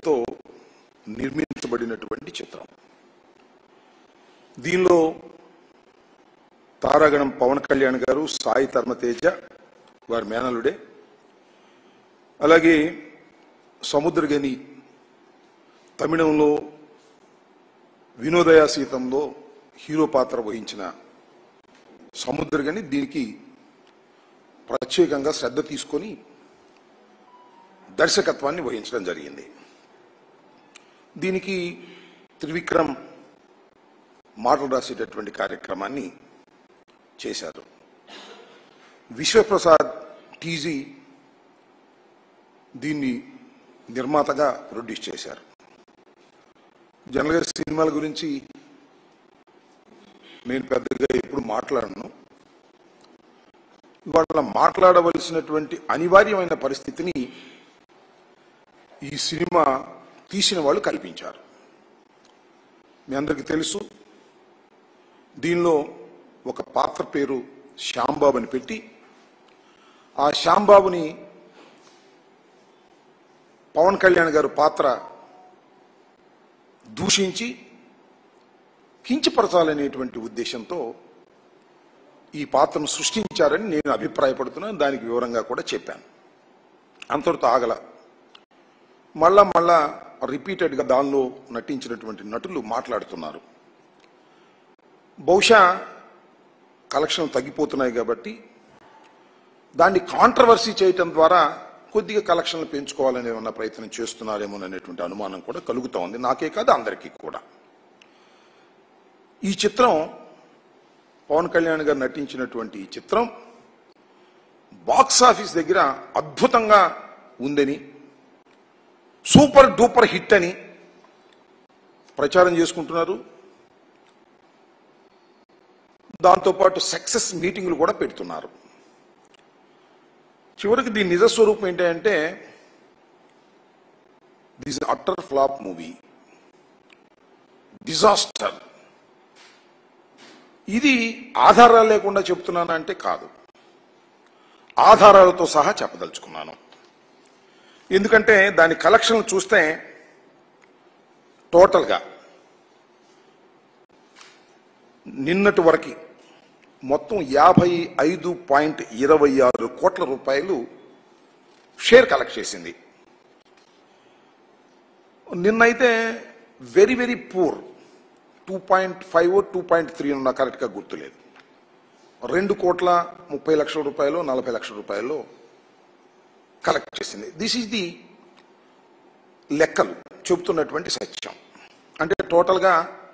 బడ్జెట్తో నిర్మించబడినటువంటి చిత్రం దీనిలో తారాగణం పవన్ కళ్యాణ్ గారు సాయి ధర్మతేజ వారి మేనలుడే అలాగే సముద్రగని తమిళంలో వినోదయ సీతంలో హీరో పాత్ర వహించిన సముద్రగని దీనికి ప్రత్యేకంగా శ్రద్ధ తీసుకొని దర్శకత్వాన్ని వహించడం జరిగింది దీనికి త్రివిక్రమ్ మాటలు రాసేటటువంటి కార్యక్రమాన్ని చేశారు విశ్వప్రసాద్ టీజీ దీన్ని నిర్మాతగా ప్రొడ్యూస్ చేశారు జనరల్గా సినిమాల గురించి నేను పెద్దగా ఎప్పుడు మాట్లాడను ఇవాళ మాట్లాడవలసినటువంటి అనివార్యమైన పరిస్థితిని ఈ సినిమా తీసిన వాళ్ళు కల్పించారు మీ అందరికీ తెలుసు దీనిలో ఒక పాత్ర పేరు శ్యాంబాబు అని పెట్టి ఆ శ్యాంబాబుని పవన్ కళ్యాణ్ గారు పాత్ర దూషించి కించపరచాలనేటువంటి ఉద్దేశంతో ఈ పాత్రను సృష్టించారని నేను అభిప్రాయపడుతున్నాను దానికి వివరంగా కూడా చెప్పాను అంతటితో ఆగల మళ్ళా మళ్ళా రిపీటెడ్గా దానిలో నటించినటువంటి నటులు మాట్లాడుతున్నారు బహుశా కలెక్షన్లు తగ్గిపోతున్నాయి కాబట్టి దాన్ని కాంట్రవర్సీ చేయటం ద్వారా కొద్దిగా కలెక్షన్లు పెంచుకోవాలనే ఉన్న ప్రయత్నం చేస్తున్నారేమో అనేటువంటి అనుమానం కూడా కలుగుతా ఉంది నాకే కాదు అందరికీ కూడా ఈ చిత్రం పవన్ కళ్యాణ్ గారు నటించినటువంటి ఈ చిత్రం బాక్స్ ఆఫీస్ దగ్గర అద్భుతంగా ఉందని సూపర్ డూపర్ హిట్ అని ప్రచారం చేసుకుంటున్నారు దాంతోపాటు సక్సెస్ మీటింగ్లు కూడా పెడుతున్నారు చివరికి దీని నిజ స్వరూపం ఏంటంటే this utter flop movie disaster ఇది ఆధారాలు లేకుండా చెప్తున్నాను అంటే కాదు ఆధారాలతో సహా చెప్పదలుచుకున్నాను ఎందుకంటే దాని కలెక్షన్లు చూస్తే టోటల్గా నిన్నటి వరకు మొత్తం యాభై ఐదు పాయింట్ ఇరవై ఆరు కోట్ల రూపాయలు షేర్ కలెక్ట్ చేసింది నిన్నైతే very very poor two point five two point three ఉన్న కరెక్ట్గా గుర్తులేదు రెండు కోట్ల ముప్పై లక్షల రూపాయలు నలభై లక్షల రూపాయలు కలెక్ట్ చేసింది దిస్ ఈజ్ ది లెక్కలు చెబుతున్నటువంటి సత్యం అంటే టోటల్గా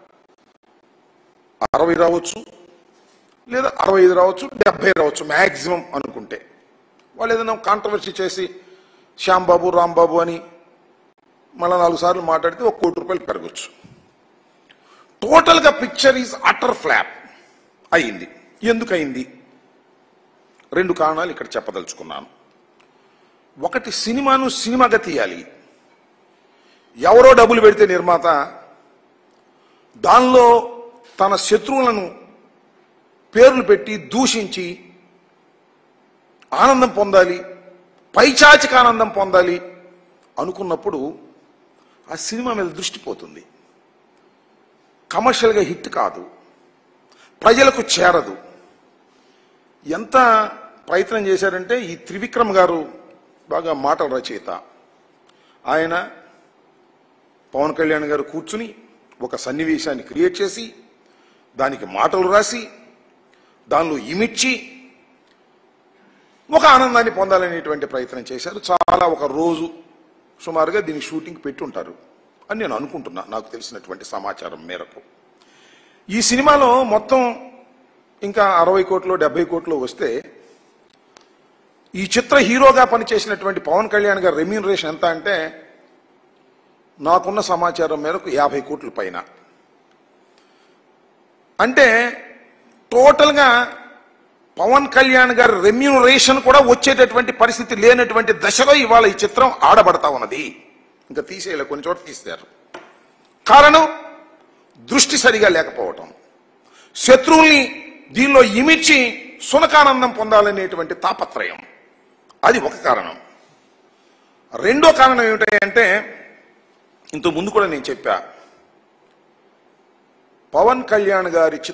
అరవై రావచ్చు లేదా అరవై ఐదు రావచ్చు డెబ్బై రావచ్చు మ్యాక్సిమం అనుకుంటే వాళ్ళు ఏదైనా కాంట్రవర్సీ చేసి శ్యాంబాబు రాంబాబు అని మళ్ళీ నాలుగు సార్లు మాట్లాడితే ఒక కోటి రూపాయలు పెరగచ్చు టోటల్గా పిక్చర్ ఈజ్ అటర్ ఫ్లాప్ అయింది ఎందుకు అయింది రెండు కారణాలు ఇక్కడ చెప్పదలుచుకున్నాను ఒకటి సినిమాను సినిమాగా తీయాలి ఎవరో డబ్బులు పెడితే నిర్మాత దానిలో తన శత్రువులను పేర్లు పెట్టి దూషించి ఆనందం పొందాలి పైచాచిక ఆనందం పొందాలి అనుకున్నప్పుడు ఆ సినిమా మీద దృష్టి పోతుంది కమర్షియల్గా హిట్ కాదు ప్రజలకు చేరదు ఎంత ప్రయత్నం చేశారంటే ఈ త్రివిక్రమ్ గారు బాగా మాటల రచయిత ఆయన పవన్ కళ్యాణ్ గారు కూర్చుని ఒక సన్నివేశాన్ని క్రియేట్ చేసి దానికి మాటలు రాసి దానిలో ఇమిడ్చి ఒక ఆనందాన్ని పొందాలనేటువంటి ప్రయత్నం చేశారు చాలా ఒక రోజు సుమారుగా దీని షూటింగ్ పెట్టి ఉంటారు అని నేను అనుకుంటున్నా నాకు తెలిసినటువంటి సమాచారం మేరకు ఈ సినిమాలో మొత్తం ఇంకా అరవై కోట్లు డెబ్బై కోట్లు వస్తే ఈ చిత్ర హీరోగా పనిచేసినటువంటి పవన్ కళ్యాణ్ గారి రెమ్యూనరేషన్ ఎంత అంటే నాకున్న సమాచారం మేరకు యాభై కోట్ల పైన అంటే టోటల్గా పవన్ కళ్యాణ్ గారి రెమ్యూనరేషన్ కూడా వచ్చేటటువంటి పరిస్థితి లేనటువంటి దశలో ఇవాళ ఈ చిత్రం ఆడబడతా ఉన్నది ఇంకా తీసేయాలి కొన్ని చోట్ల తీశారు కారణం దృష్టి సరిగా లేకపోవటం శత్రువుల్ని దీనిలో ఇమిడ్చి సునకానందం పొందాలనేటువంటి తాపత్రయం అది ఒక కారణం రెండో కారణం ఏమిటంటే ఇంతకు ముందు కూడా నేను చెప్పా పవన్ కళ్యాణ్ గారి చిత్ర